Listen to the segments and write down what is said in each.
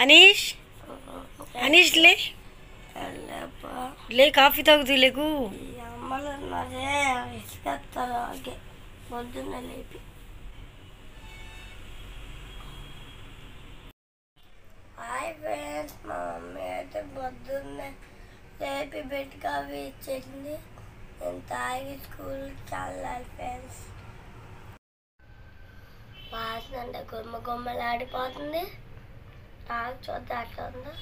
అనీష్ అనీష్ లే లేపా లే కాఫీ తాగుతూ లేకు ఈ అమ్మలు ఉన్నారే ఇసుకెత్తారు ఆగే పొద్దున్న లేపి హాయ్ ఫ్రెండ్స్ మా మమ్మీ అయితే పొద్దున్నే లేపి బెడ్ కాఫీ ఇచ్చింది నేను తాగి స్కూల్కి వెళ్ళాలి ఫ్రెండ్స్ వాసన అంటే గుమ్మ గుమ్మలాడిపోతుంది తాగి చూద్దాం అట్లా ఉందా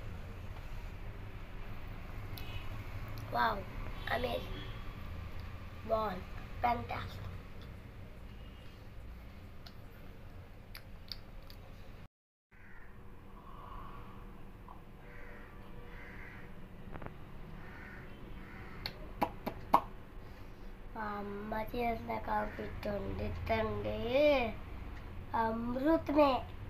వావ్ అమేజింగ్ బాగుంది ఫ్యాంటాస్టిక్ మా అమ్మ చేసిన కాఫీ వండితండి అమృతమే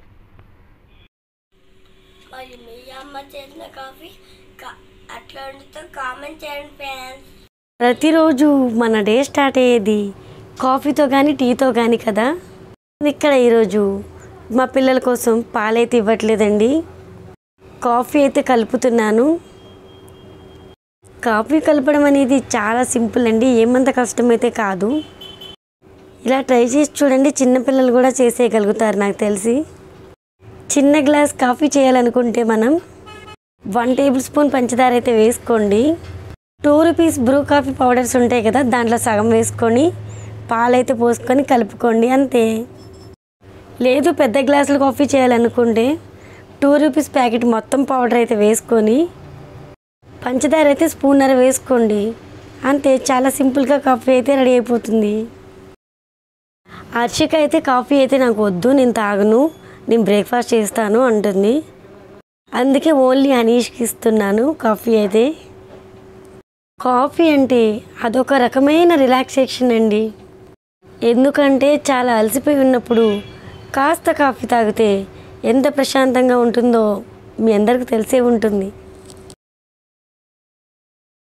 మరి మీ అమ్మ చేసిన కాఫీ కా- అట్లా వండితే కామెంట్ చేయండి ఫ్రెండ్స్ ప్రతిరోజు మన డే స్టార్ట్ అయ్యేది కాఫీతో కానీ టీతో కానీ కదా ఇక్కడ ఈరోజు మా పిల్లల కోసం పాలైతే ఇవ్వట్లేదండి కాఫీ అయితే కలుపుతున్నాను కాఫీ కలపడం అనేది చాలా సింపుల్ అండి ఏమంత కష్టమైతే కాదు ఇలా ట్రై చేసి చూడండి చిన్నపిల్లలు కూడా చేసేయగలుగుతారు నాకు తెలిసి చిన్న గ్లాస్ కాఫీ చేయాలనుకుంటే మనం వన్ టేబుల్ స్పూన్ పంచదార అయితే వేసుకోండి two rupees Bru coffee powders ఉంటాయి కదా దాంట్లో సగం వేసుకొని పాలైతే పోసుకొని కలుపుకోండి అంతే లేదు పెద్ద గ్లాసులు కాఫీ చేయాలనుకుంటే టూ రూపీస్ ప్యాకెట్ మొత్తం పౌడర్ అయితే వేసుకొని పంచదార అయితే స్పూన్నర వేసుకోండి అంతే చాలా సింపుల్గా కాఫీ అయితే రెడీ అయిపోతుంది హర్షిక అయితే కాఫీ అయితే నాకు వద్దు నేను తాగను నేను బ్రేక్ఫాస్ట్ చేస్తాను అంటుంది అందుకే ఓన్లీ అనీష్కి ఇస్తున్నాను కాఫీ అయితే కాఫీ అంటే అదొక రకమైన రిలాక్సేషన్ అండి ఎందుకంటే చాలా అలసిపోయి ఉన్నప్పుడు కాస్త కాఫీ తాగితే ఎంత ప్రశాంతంగా ఉంటుందో మీ అందరికీ తెలిసే ఉంటుంది